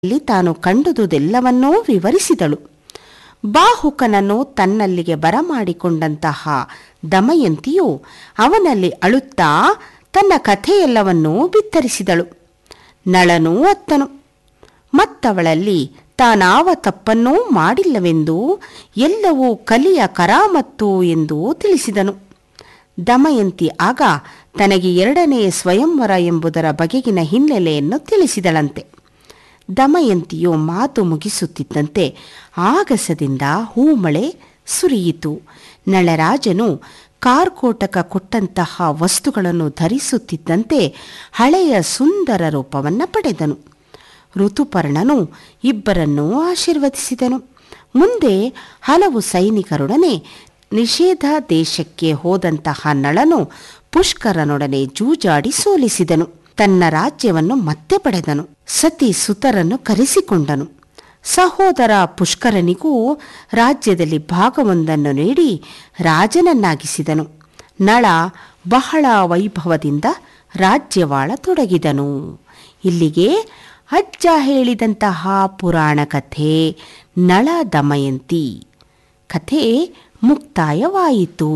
ಲ್ಲಿ ತಾನು ಕಂಡುದುದೆಲ್ಲವನ್ನೂ ವಿವರಿಸಿದಳು ಬಾಹುಕನನ್ನು ತನ್ನಲ್ಲಿಗೆ ಬರಮಾಡಿಕೊಂಡಂತಹ ದಮಯಂತಿಯು ಅವನಲ್ಲಿ ಅಳುತ್ತಾ ತನ್ನ ಕಥೆಯೆಲ್ಲವನ್ನೂ ಬಿತ್ತರಿಸಿದಳು ನಳನೂ ಅತ್ತನು ಮತ್ತವಳಲ್ಲಿ ತಾನಾವ ತಪ್ಪನ್ನೂ ಮಾಡಿಲ್ಲವೆಂದು ಎಲ್ಲವೂ ಕಲಿಯ ಕರಾಮತ್ತು ಎಂದು ತಿಳಿಸಿದನು ದಮಯಂತಿ ಆಗ ತನಗೆ ಎರಡನೇ ಸ್ವಯಂವರ ಎಂಬುದರ ಬಗೆಗಿನ ಹಿನ್ನೆಲೆಯನ್ನು ತಿಳಿಸಿದಳಂತೆ ದಮಯಂತಿಯು ಮಾತು ಮುಗಿಸುತ್ತಿದ್ದಂತೆ ಆಗಸದಿಂದ ಹೂಮಳೆ ಸುರಿಯಿತು ನಳರಾಜನು ಕಾರ್ಕೋಟಕ ಕೊಟ್ಟಂತಹ ವಸ್ತುಗಳನ್ನು ಧರಿಸುತ್ತಿದ್ದಂತೆ ಹಳೆಯ ಸುಂದರ ರೂಪವನ್ನು ಪಡೆದನು ಋತುಪರ್ಣನು ಇಬ್ಬರನ್ನೂ ಆಶೀರ್ವದಿಸಿದನು ಮುಂದೆ ಹಲವು ಸೈನಿಕರೊಡನೆ ನಿಷೇಧ ದೇಶಕ್ಕೆ ಹೋದಂತಹ ನಳನು ಪುಷ್ಕರನೊಡನೆ ಜೂಜಾಡಿ ಸೋಲಿಸಿದನು ತನ್ನ ರಾಜ್ಯವನ್ನು ಮತ್ತೆ ಪಡೆದನು ಸತಿ ಸುತರನ್ನು ಕರೆಸಿಕೊಂಡನು ಸಹೋದರ ಪುಷ್ಕರನಿಗೂ ರಾಜ್ಯದಲ್ಲಿ ಭಾಗವೊಂದನ್ನು ನೀಡಿ ರಾಜನನ್ನಾಗಿಸಿದನು ನಳ ಬಹಳ ವೈಭವದಿಂದ ರಾಜ್ಯವಾಳ ತೊಡಗಿದನು ಇಲ್ಲಿಗೆ ಅಜ್ಜ ಹೇಳಿದಂತಹ ಪುರಾಣ ಕಥೆ ನಳ ದಮಯಂತಿ ಕಥೆ ಮುಕ್ತಾಯವಾಯಿತು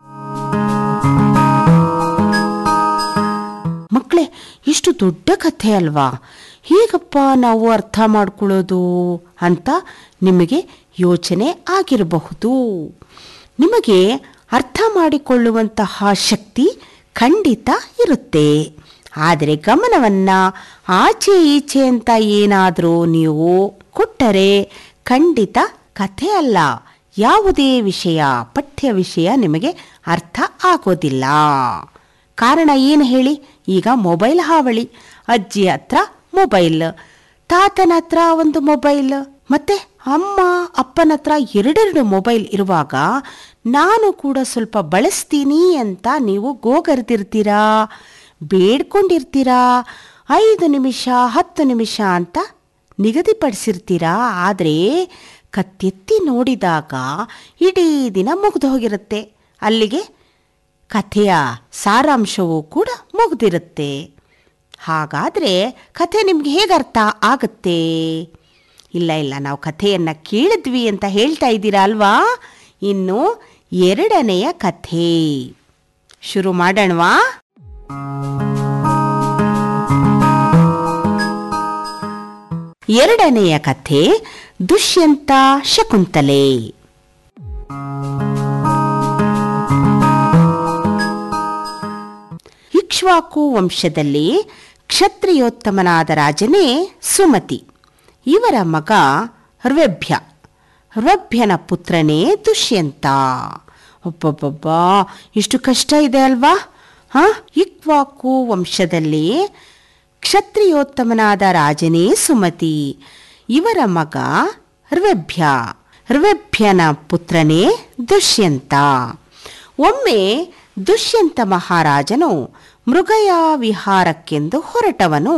ಮಕ್ಕಳೇ ಇಷ್ಟು ದೊಡ್ಡ ಕಥೆ ಅಲ್ವಾ ಹೇಗಪ್ಪ ನಾವು ಅರ್ಥ ಮಾಡ್ಕೊಳ್ಳೋದು ಅಂತ ನಿಮಗೆ ಯೋಚನೆ ಆಗಿರಬಹುದು ನಿಮಗೆ ಅರ್ಥ ಮಾಡಿಕೊಳ್ಳುವಂತಹ ಶಕ್ತಿ ಖಂಡಿತ ಇರುತ್ತೆ ಆದರೆ ಗಮನವನ್ನ ಆಚೆ ಈಚೆ ಅಂತ ಏನಾದರೂ ನೀವು ಕೊಟ್ಟರೆ ಖಂಡಿತ ಕಥೆ ಅಲ್ಲ ಯಾವುದೇ ವಿಷಯ ಪಠ್ಯ ವಿಷಯ ನಿಮಗೆ ಅರ್ಥ ಆಗೋದಿಲ್ಲ ಕಾರಣ ಏನು ಹೇಳಿ ಈಗ ಮೊಬೈಲ್ ಹಾವಳಿ ಅಜ್ಜಿ ಹತ್ರ ಮೊಬೈಲ್ ತಾತನ ಹತ್ರ ಒಂದು ಮೊಬೈಲ್ ಮತ್ತೆ ಅಮ್ಮ ಅಪ್ಪನ ಹತ್ರ ಎರಡೆರಡು ಮೊಬೈಲ್ ಇರುವಾಗ ನಾನು ಕೂಡ ಸ್ವಲ್ಪ ಬಳಸ್ತೀನಿ ಅಂತ ನೀವು ಗೋಗರ್ದಿರ್ತೀರಾ ಬೇಡ್ಕೊಂಡಿರ್ತೀರಾ ಐದು ನಿಮಿಷ ಹತ್ತು ನಿಮಿಷ ಅಂತ ನಿಗದಿಪಡಿಸಿರ್ತೀರಾ ಆದರೆ ಕತ್ತೆತ್ತಿ ನೋಡಿದಾಗ ಇಡೀ ದಿನ ಮುಗಿದು ಹೋಗಿರುತ್ತೆ ಅಲ್ಲಿಗೆ ಕಥೆಯ ಸಾರಾಂಶವೂ ಕೂಡ ಮುಗ್ದಿರುತ್ತೆ ಹಾಗಾದರೆ ಕಥೆ ನಿಮ್ಗೆ ಹೇಗೆ ಅರ್ಥ ಆಗುತ್ತೆ ಇಲ್ಲ ಇಲ್ಲ ನಾವು ಕಥೆಯನ್ನು ಕೇಳಿದ್ವಿ ಅಂತ ಹೇಳ್ತಾ ಇದ್ದೀರಾ ಅಲ್ವಾ ಇನ್ನು ಎರಡನೆಯ ಕಥೆ ಶುರು ಮಾಡೋಣವಾ ಎರಡನೆಯ ಕಥೆ ದುಷ್ಯಂತ ಶಕುಂತಲೆ ಇಕ್ಷ್ವಾಕು ವಂಶದಲ್ಲಿ ಕ್ಷತ್ರಿಯೋತ್ತಮನಾದ ರಾಜನೇ ಸುಮತಿ ಇವರ ಮಗ ರ್ವೆಭ್ಯ ರ್ವೆಭ್ಯನ ಪುತ್ರನೇ ದುಷ್ಯಂತ ಒಬ್ಬೊಬ್ಬೊಬ್ಬ ಇಷ್ಟು ಕಷ್ಟ ಇದೆ ಅಲ್ವಾ ಹಾ ಇಕ್ವಾಕು ವಂಶದಲ್ಲಿ ಕ್ಷತ್ರಿಯೋತ್ತಮನಾದ ರಾಜನೇ ಸುಮತಿ ಇವರ ಮಗ ರ್ವೆಭ್ಯ ರ್ವೆಭ್ಯನ ಪುತ್ರನೇ ದುಷ್ಯಂತ ಒಮ್ಮೆ ದುಷ್ಯಂತ ಮಹಾರಾಜನು ಮೃಗಯ ವಿಹಾರಕ್ಕೆಂದು ಹೊರಟವನು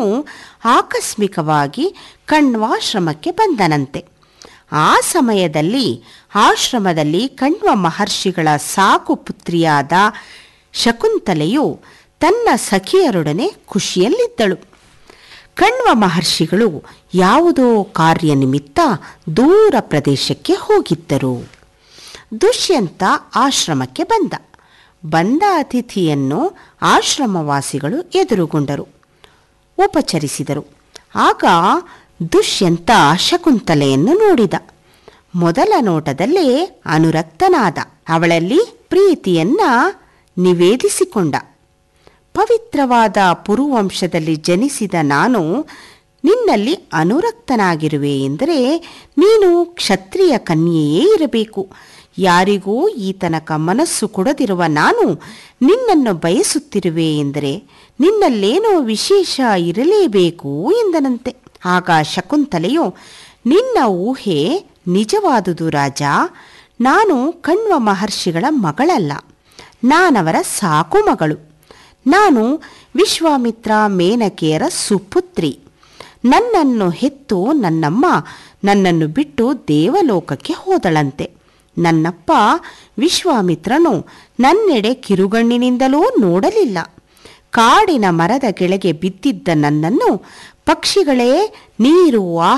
ಆಕಸ್ಮಿಕವಾಗಿ ಕಣ್ವಾಶ್ರಮಕ್ಕೆ ಬಂದನಂತೆ ಆ ಸಮಯದಲ್ಲಿ ಆಶ್ರಮದಲ್ಲಿ ಕಣ್ವ ಮಹರ್ಷಿಗಳ ಸಾಕು ಪುತ್ರಿಯಾದ ಶಕುಂತಲೆಯು ತನ್ನ ಸಖಿಯರೊಡನೆ ಖುಷಿಯಲ್ಲಿದ್ದಳು ಕಣ್ವ ಮಹರ್ಷಿಗಳು ಯಾವುದೋ ಕಾರ್ಯ ನಿಮಿತ್ತ ದೂರ ಪ್ರದೇಶಕ್ಕೆ ಹೋಗಿದ್ದರು ದುಷ್ಯಂತ ಆಶ್ರಮಕ್ಕೆ ಬಂದ ಬಂದ ಅತಿಥಿಯನ್ನು ಆಶ್ರಮವಾಸಿಗಳು ಎದುರುಗೊಂಡರು ಉಪಚರಿಸಿದರು ಆಗ ದುಷ್ಯಂತ ಶಕುಂತಲೆಯನ್ನು ನೋಡಿದ ಮೊದಲ ನೋಟದಲ್ಲೇ ಅನುರಕ್ತನಾದ ಅವಳಲ್ಲಿ ಪ್ರೀತಿಯನ್ನ ನಿವೇದಿಸಿಕೊಂಡ ಪವಿತ್ರವಾದ ಪುರುವಂಶದಲ್ಲಿ ಜನಿಸಿದ ನಾನು ನಿನ್ನಲ್ಲಿ ಅನುರಕ್ತನಾಗಿರುವೆ ಎಂದರೆ ನೀನು ಕ್ಷತ್ರಿಯ ಕನ್ಯೆಯೇ ಇರಬೇಕು ಯಾರಿಗೂ ಈ ತನಕ ಮನಸ್ಸು ಕೊಡದಿರುವ ನಾನು ನಿನ್ನನ್ನು ಬಯಸುತ್ತಿರುವೆ ಎಂದರೆ ನಿನ್ನಲ್ಲೇನೋ ವಿಶೇಷ ಇರಲೇಬೇಕು ಎಂದನಂತೆ ಆಗ ಶಕುಂತಲೆಯು ನಿನ್ನ ಊಹೆ ನಿಜವಾದುದು ರಾಜ ನಾನು ಕಣ್ವ ಮಹರ್ಷಿಗಳ ಮಗಳಲ್ಲ ನಾನವರ ಸಾಕು ಮಗಳು ನಾನು ವಿಶ್ವಾಮಿತ್ರ ಮೇನಕೆಯರ ಸುಪುತ್ರಿ ನನ್ನನ್ನು ಹೆತ್ತು ನನ್ನಮ್ಮ ನನ್ನನ್ನು ಬಿಟ್ಟು ದೇವಲೋಕಕ್ಕೆ ಹೋದಳಂತೆ ನನ್ನಪ್ಪ ವಿಶ್ವಾಮಿತ್ರನು ನನ್ನೆಡೆ ಕಿರುಗಣ್ಣಿನಿಂದಲೂ ನೋಡಲಿಲ್ಲ ಕಾಡಿನ ಮರದ ಕೆಳಗೆ ಬಿದ್ದಿದ್ದ ನನ್ನನ್ನು ಪಕ್ಷಿಗಳೇ ನೀರು